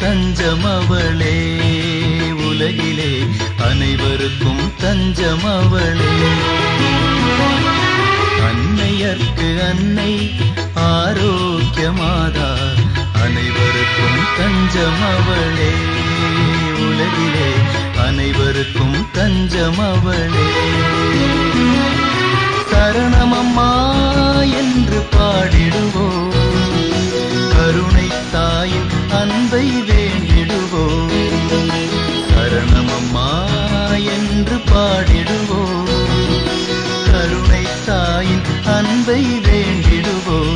தஞ்சம் அவளே உலகிலே அனைவருக்கும் தஞ்சம் அவளே அன்னையர்க்கு அன்னை ஆரோக்கியமாதா அனைவருக்கும் தஞ்சம் அவளே உலகிலே அனைவருக்கும் தஞ்சம் அவளே சரணமம்மா என்று பாடிடுவோம் கருணை தாயின் அன்பை வேண்டிடுவோம் சரணமம்மா என்று பாடிடுவோம் கருணை தாயின் அன்பை வேண்டிடுவோம்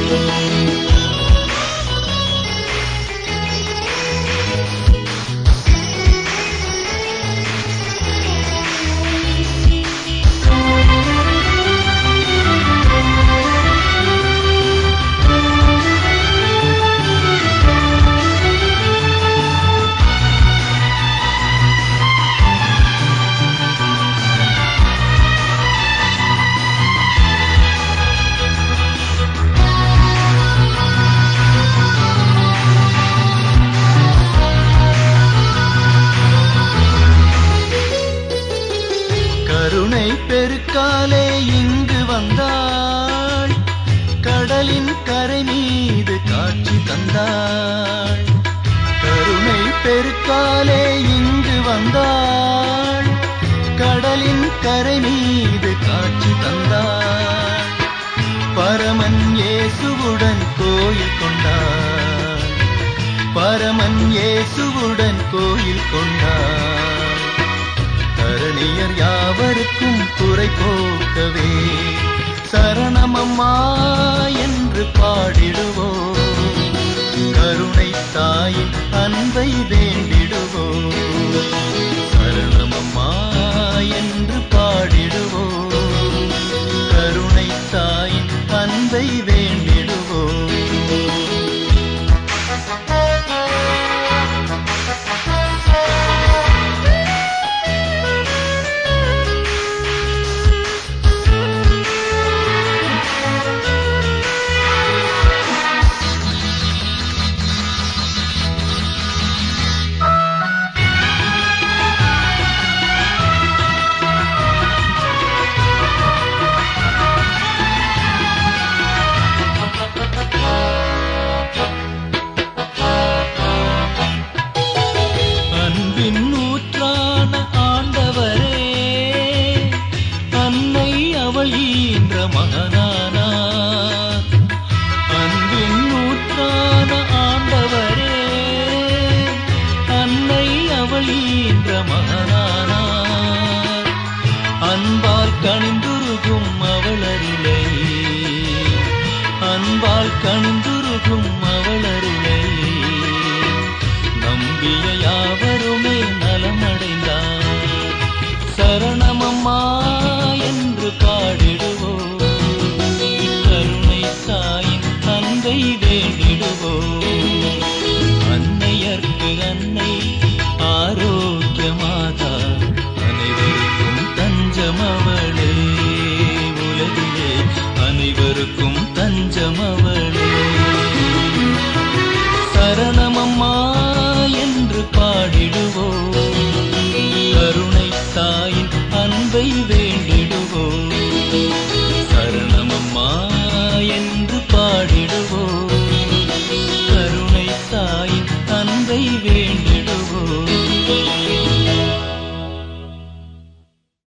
கருணை பெருக்காலே இங்கு வந்தாள் கடலின் கரை மீது காட்சி தந்தாள் கருணை பெருக்காலே இங்கு வந்தாள் கடலின் கரை மீது காட்சி தந்தாள் பரமன் இயேசுவுடன் கோயில் கொண்டாள் பரமன் இயேசுவுடன் கோயில் கொண்டாள் தரணியர் யாவருக்கும் குறை போக்கவே சரணமம்மா என்று பாடிடுவோம் கருணை தாயின் அன்பை வேண்டிடுவோம் சரணமம்மா என்று பாடிடுவோம் கருணை தாயின் அன்பை வேண்டிடுவோம் அன்பின் நூற்றான ஆண்டவரே அன்னை அவள் ஈன்ற மகனானார் அன்பின் நூற்றான ஆண்டவரே அன்னை அவள் ஈன்ற மகனானார் அன்பால் கணிந்துருகும் அவளருளை அன்பால் கணிந்துருகும் அவளருளை நம்பிய யாவருமே நலமடைந்தார் சரண